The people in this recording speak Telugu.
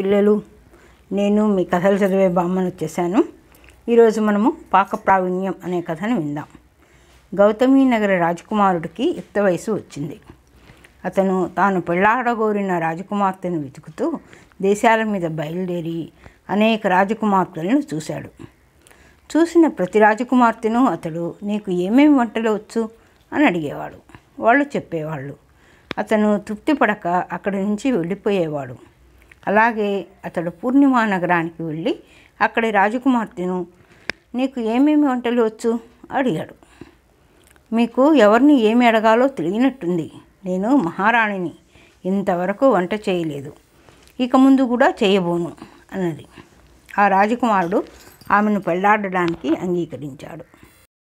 పిల్లలు నేను మీ కథలు చదివే బామ్మను వచ్చేసాను ఈరోజు మనము పాక ప్రావీణ్యం అనే కథను విందాం గౌతమి నగర రాజకుమారుడికి యుక్త వయసు వచ్చింది అతను తాను పెళ్లాడగోరిన రాజకుమార్తెను వెతుకుతూ దేశాల మీద బయలుదేరి అనేక రాజకుమార్తెలను చూశాడు చూసిన ప్రతి రాజకుమార్తెను అతడు నీకు ఏమేమి వంటలు వచ్చు అని అడిగేవాడు వాళ్ళు చెప్పేవాళ్ళు అతను తృప్తి పడక అక్కడి నుంచి వెళ్ళిపోయేవాడు అలాగే అతడు పూర్ణిమా నగరానికి వెళ్ళి అక్కడి రాజకుమార్తెను నీకు ఏమేమి వంటలు వచ్చు అడిగాడు మీకు ఎవరిని ఏమి అడగాలో తెలియనట్టుంది నేను మహారాణిని ఇంతవరకు వంట చేయలేదు ఇక ముందు కూడా చేయబోను అన్నది ఆ రాజకుమారుడు ఆమెను పెళ్లాడడానికి అంగీకరించాడు